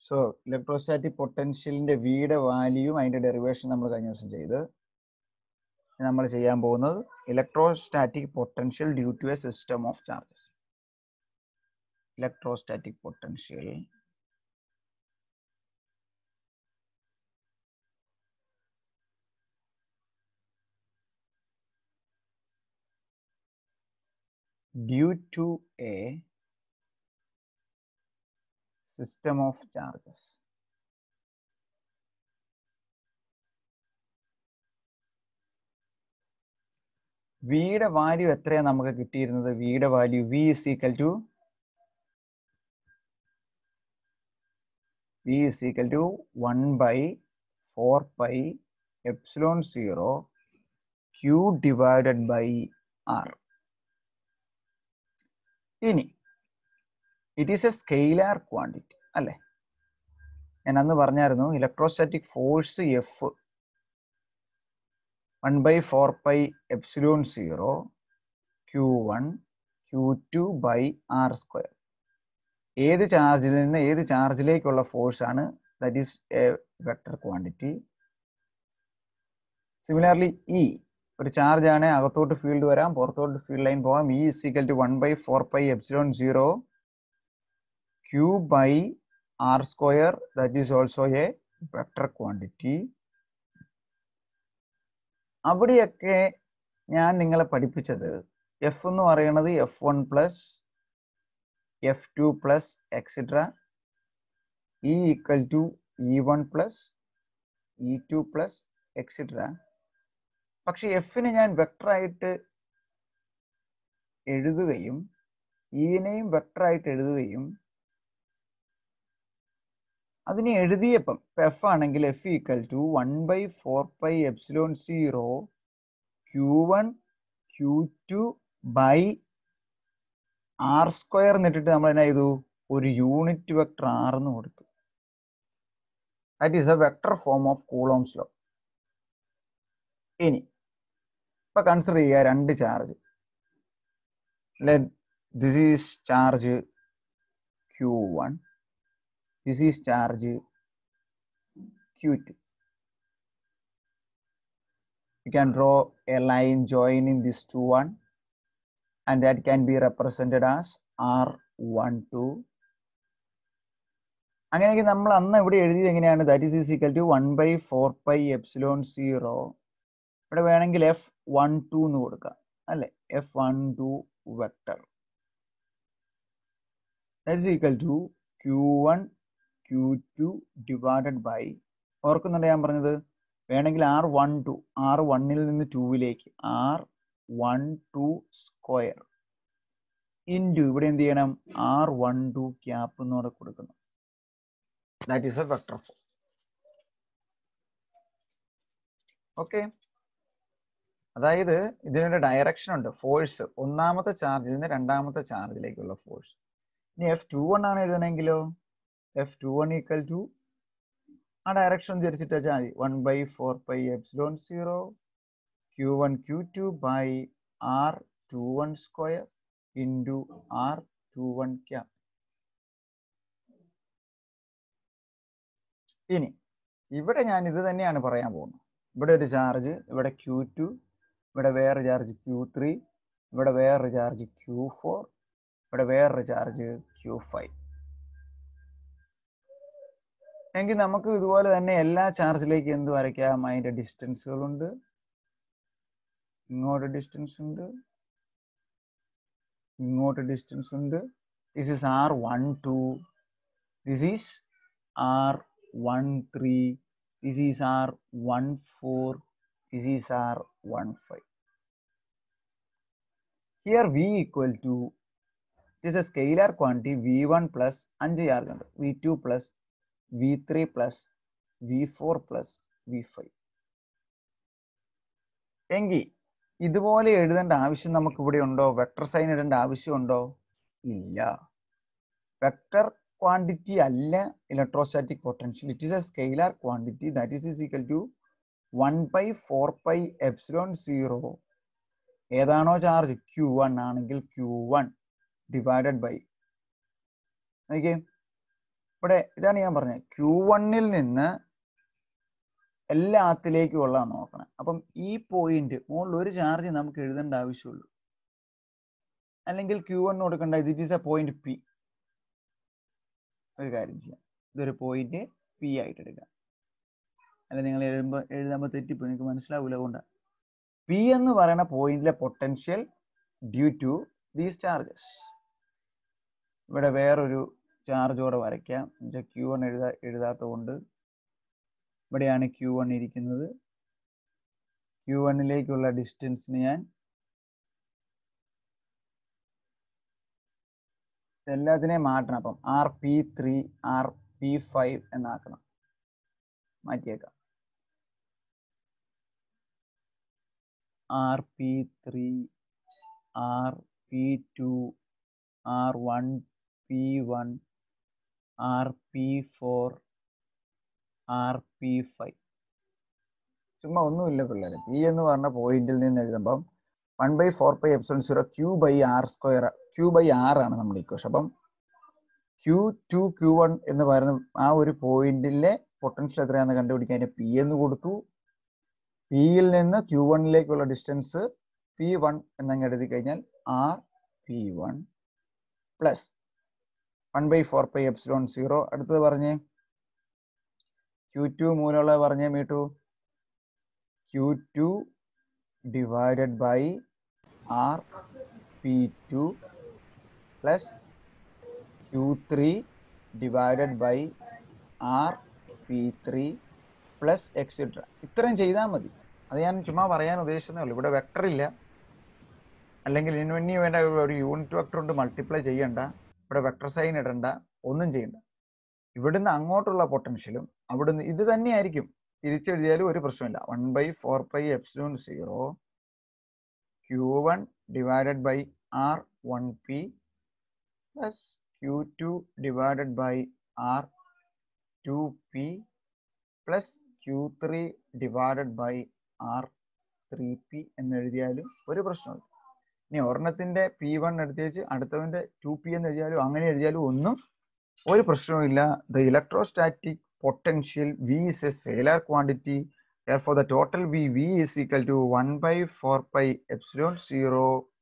So electrostatic പൊട്ടൻഷ്യലിന്റെ വിയുടെ വാല്യൂയും അതിന്റെ derivation നമ്മൾ കഴിഞ്ഞ ദിവസം ചെയ്ത് നമ്മൾ ചെയ്യാൻ പോകുന്നത് electrostatic potential due to a system of charges ഇലക്ട്രോസ്റ്റാറ്റിക് പൊട്ടൻഷ്യൽ due to a system of charges. വിയുടെ വാല്യൂ എത്രയാണ് നമുക്ക് കിട്ടിയിരുന്നത് വിയുടെ value V is equal to V is equal to one by four pi epsilon zero Q divided by R ഇനി it is a scalar quantity അല്ലേ ഞാൻ അന്ന് പറഞ്ഞായിരുന്നു electrostatic force F one by four pi epsilon zero Q one Q two by R square ഏത് ചാർജിൽ നിന്ന് ഏത് ചാർജിലേക്കുള്ള ഫോഴ്സ് ആണ് that is a vector quantity similarly E ഒരു ചാർജ് ആണ് അകത്തോട്ട് ഫീൽഡ് വരാം പുറത്തോട്ട് ഫീൽഡ് ലൈൻ പോകാം E is equal to one by four pi epsilon zero Q by R square that is also a vector quantity അവിടെയൊക്കെ ഞാൻ നിങ്ങളെ പഠിപ്പിച്ചത് എഫ് എന്ന് പറയുന്നത് F one plus F two plus etcetera E equal to E one plus E two plus etcetera പക്ഷെ എഫിനെ ഞാൻ വെക്ടറായിട്ട് എഴുതുകയും ഇനെയും വെക്ടറായിട്ട് എഴുതുകയും അതിനെ എഴുതിയപ്പം എഫ് ആണെങ്കിൽ F equal to one by four pi epsilon zero Q one Q two by R square എന്നിട്ടിട്ട് നമ്മൾ എന്നാ ചെയ്തു ഒരു യൂണിറ്റ് വെക്ടർ ആർ എന്ന് കൊടുത്തു that is a vector form of Coulomb's law ഇനി ഇപ്പൊ കൺസിഡർ ചെയ്യുക രണ്ട് charge this is charge Q one this is charge Q two you can draw a line joining these two one and that can be represented as r12 അങ്ങനെയെങ്കിൽ നമ്മൾ അന്ന് ഇവിടെ എഴുതിയത് എങ്ങനെയാണ് that is is equal to one by four pi epsilon zero ഇവിടെ വേണമെങ്കിൽ F one two എന്ന് കൊടുക്കാം അല്ലെ F one two vector that is equal to Q one Q two divided by ഓർക്കുന്നുണ്ട് ഞാൻ പറഞ്ഞത് വേണമെങ്കിൽ ആർ വൺ ടു ആർ വണ്ണിൽ നിന്ന് ടൂവിലേക്ക് R one two square into ഇവിടെ എന്ത് ചെയ്യണം ആർ വൺ ടു ക്യാപ്പ് എന്നൂടെ കൊടുക്കുന്നു that is a vector form okay അതായത് ഇതിനൊരു ഡയറക്ഷൻ ഉണ്ട് ഫോഴ്സ് ഒന്നാമത്തെ ചാർജിൽ നിന്ന് രണ്ടാമത്തെ ചാർജിലേക്കുള്ള ഫോഴ്സ് ഇനി എഫ് ടു വൺ ആണ് എഴുതണമെങ്കിലോ F two one equal to ആ ഡയറക്ഷൻ തിരിച്ചിട്ട് വെച്ചാൽ മതി one by four pi epsilon zero Q one Q two by R two one square into R two one cap ഇനി ഇവിടെ ഞാൻ ഇത് തന്നെയാണ് പറയാൻ പോകുന്നത് ഇവിടെ ഒരു ചാർജ് ഇവിടെ ക്യൂ ടു ഇവിടെ വേറൊരു ചാർജ് ക്യൂ ത്രീ ഇവിടെ വേറൊരു ചാർജ് ക്യൂ ഫോർ ഇവിടെ വേറൊരു ചാർജ് ക്യൂ ഫൈവ് എങ്കിൽ നമുക്ക് ഇതുപോലെ തന്നെ എല്ലാ ചാർജിലേക്ക് എന്ത് വരയ്ക്കാം അതിന്റെ ഡിസ്റ്റൻസുകളുണ്ട് ഇങ്ങോട്ട് ഡിസ്റ്റൻസ് ഉണ്ട് ഇങ്ങോട്ട് ഡിസ്റ്റൻസ് ഉണ്ട് this is R one two this is R one three this is R one four this is R one five here V equal to it is a scalar quantity V one plus അഞ്ച് charge ഉണ്ട് V two plus V three plus V four plus V five എങ്കിൽ ഇതുപോലെ എഴുതേണ്ട ആവശ്യം നമുക്ക് ഇവിടെ ഉണ്ടോ vector sign ഇടേണ്ട ആവശ്യമുണ്ടോ ഇല്ല വെക്ടർ ക്വാണ്ടിറ്റി അല്ല electrostatic potential it is a scalar quantity that is is equal to one by four pi epsilon zero ഏതാണോ ചാർജ് ക്യൂ വൺ ആണെങ്കിൽ Q one divided by okay ഇവിടെ ഇതാണ് ഞാൻ പറഞ്ഞത് ക്യൂ വണ്ണിൽ നിന്ന് എല്ലാത്തിലേക്കുള്ള നോക്കണം അപ്പം ഈ പോയിന്റ് മുകളിൽ ഒരു ചാർജ് നമുക്ക് എഴുതേണ്ട ആവശ്യമുള്ളൂ അല്ലെങ്കിൽ ക്യൂ വൺ കൊടുക്കേണ്ട that is a point P ഒരു കാര്യം ചെയ്യാം ഇതൊരു പോയിന്റ് പി ആയിട്ട് എടുക്കാം അല്ല നിങ്ങൾ എഴുതുമ്പോൾ എഴുതുമ്പോൾ തെറ്റിപ്പോ നിങ്ങൾക്ക് മനസ്സിലാവില്ല അതുകൊണ്ടാണ് പി എന്ന് പറയുന്ന പോയിന്റിലെ potential due to these charges ഇവിടെ വേറൊരു ചാർജോടെ വരയ്ക്കാം എന്നുവെച്ചാൽ ക്യൂ വൺ എഴുതാ എഴുതാത്തത് കൊണ്ട് ഇവിടെയാണ് ക്യൂ വൺ ഇരിക്കുന്നത് ക്യൂ വണ്ണിലേക്കുള്ള ഡിസ്റ്റൻസിന് ഞാൻ എല്ലാത്തിനെയും മാറ്റണം അപ്പം R P three R P five എന്നാക്കണം മാറ്റിയേക്കാം R P three R P two R one P one R P four R P five ചുമ്മാ ഒന്നുമില്ല പിള്ളേർ പി എന്ന് പറഞ്ഞ പോയിന്റിൽ നിന്ന് എഴുതുമ്പം one by four by epsilon zero Q by R square Q by R ആണ് നമ്മുടെ ഇക്വേഷൻ അപ്പം ക്യൂ ടു ക്യൂ വൺ എന്ന് പറയുന്ന ആ ഒരു പോയിന്റിലെ പൊട്ടൻഷ്യൽ എത്രയാണെന്ന് കണ്ടുപിടിക്കാൻ പി എന്ന് കൊടുത്തു പിയിൽ നിന്ന് ക്യൂ വണ്ണിലേക്കുള്ള ഡിസ്റ്റൻസ് പി വൺ എന്നങ്ങ് എഴുതി കഴിഞ്ഞാൽ R P one plus one by four by epsilon zero അടുത്തത് പറഞ്ഞേ ക്യൂ ടു മൂലമുള്ളത് പറഞ്ഞേ മീട്ടു Q two divided by R P two plus Q three divided by R P three plus etcetera ഇത്രയും ചെയ്താൽ മതി അത് ഞാൻ ചുമ്മാ പറയാൻ ഉദ്ദേശിച്ചതേ ഉള്ളൂ ഇവിടെ വെക്ടർ ഇല്ല അല്ലെങ്കിൽ ഇനി വേണ്ട ഒരു യൂണിറ്റ് വെക്ടർ കൊണ്ട് മൾട്ടിപ്ലൈ ചെയ്യണ്ട ഇവിടെ വെക്ടർ സൈൻ ഇടണ്ട ഒന്നും ചെയ്യണ്ട ഇവിടുന്ന് അങ്ങോട്ടുള്ള പൊട്ടൻഷ്യലും അവിടുന്ന് ഇത് തന്നെയായിരിക്കും തിരിച്ചെഴുതിയാലും ഒരു പ്രശ്നമില്ല one by four by epsilon zero Q one divided by R one P plus Q two divided by R two P plus Q three divided by R three P എന്ന് എഴുതിയാലും ഒരു പ്രശ്നമില്ല ഇനി ഒരെണ്ണത്തിന്റെ പി വൺ എടുത്ത് വെച്ച് അടുത്തവന്റെ to P എന്ന് എഴുതിയാലും അങ്ങനെ എഴുതിയാലും ഒന്നും ഒരു പ്രശ്നവുമില്ല the electrostatic potential V is a scalar quantity therefore the total v v is equal to 1 by 4 pi epsilon 0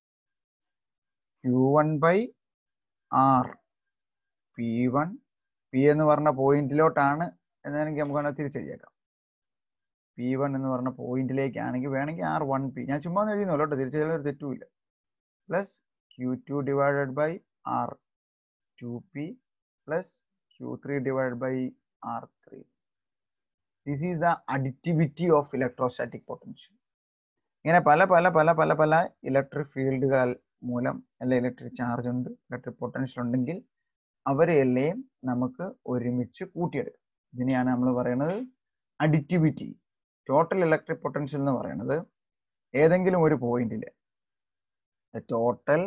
q1 by r p1 p എന്ന് പറഞ്ഞ പോയിന്റിലോട്ടാണ് എന്നാണെങ്കിൽ നമുക്ക് വേണമെങ്കിൽ തിരിച്ചെഴുതിയേക്കാം പി വൺ എന്ന് പറഞ്ഞ പോയിന്റിലേക്കാണെങ്കിൽ വേണമെങ്കിൽ ആർ വൺ പി ഞാൻ ചുമ്മാ എഴുതുന്നു കേട്ടോ തിരിച്ചെഴുതാൻ ഒരു തെറ്റുമില്ല plus Q two divided by R two P plus Q three divided by R three this is the additivity of electrostatic potential ഇങ്ങനെ പല പല പല പല പല ഇലക്ട്രിക് ഫീൽഡുകൾ മൂലം അല്ല ഇലക്ട്രിക് ചാർജ് ഉണ്ട് ഇലക്ട്രിക് പൊട്ടൻഷ്യൽ ഉണ്ടെങ്കിൽ അവരെല്ലാം നമുക്ക് ഒരുമിച്ച് കൂട്ടിയെടുക്കാം ഇതിനെയാണ് നമ്മൾ പറയുന്നത് അഡിറ്റിവിറ്റി ടോട്ടൽ ഇലക്ട്രിക് പൊട്ടൻഷ്യൽ എന്ന് പറയുന്നത് ഏതെങ്കിലും ഒരു പോയിന്റിൽ total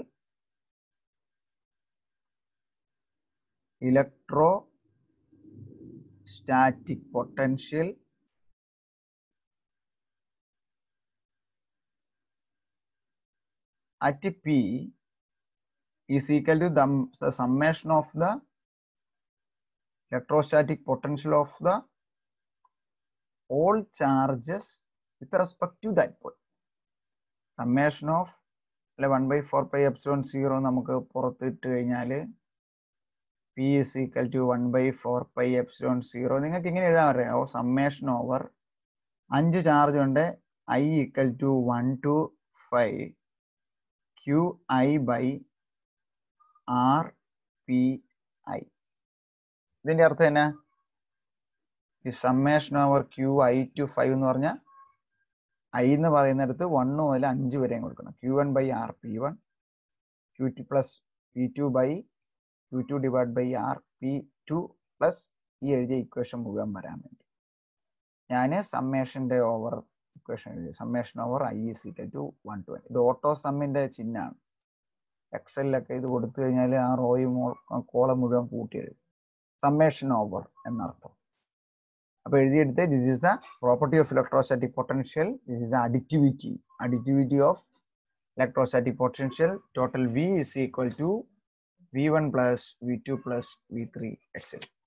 electro static potential at P is equal to the, the summation of the electrostatic potential of the all charges with respect to that point. Summation of അല്ലെ one by four pi epsilon zero നമുക്ക് പുറത്തിട്ട് കഴിഞ്ഞാൽ P is equal to one by four pi epsilon zero നിങ്ങൾക്ക് ഇങ്ങനെ എഴുതാൻ അറിയാമോ summation over അഞ്ച് charge ഉണ്ട് I equal to one two five Q I by R P I ഇതിന്റെ അർത്ഥം എന്നാ ഈ summation over Q I two five എന്ന് പറഞ്ഞാൽ ഐ എന്ന് പറയുന്നിടത്ത് വണ്ണ് മുതൽ അഞ്ച് വരെയും കൊടുക്കണം Q one by R P one Q two plus P two by Q two divide by R P two plus ഈ എഴുതിയ ഇക്വേഷൻ മുഴുവൻ വരാൻ വേണ്ടി ഞാൻ സമ്മേഷൻ്റെ ഓവർ ഇക്വേഷൻ എഴുതി summation over I is equal to one twenty ഇത് auto സമ്മിൻ്റെ ചിഹ്നമാണ് എക്സലിലൊക്കെ ഇത് കൊടുത്തു കഴിഞ്ഞാൽ ആ റോയും കോളം മുഴുവൻ കൂട്ടി എഴുതും സമ്മേഷൻ ഓവർ എന്നർത്ഥം അപ്പോൾ എഴുതിയെടുത്ത് this is a property of electrostatic potential this is additivity additivity of electrostatic potential total V is equal to v1 plus v2 plus v3 etc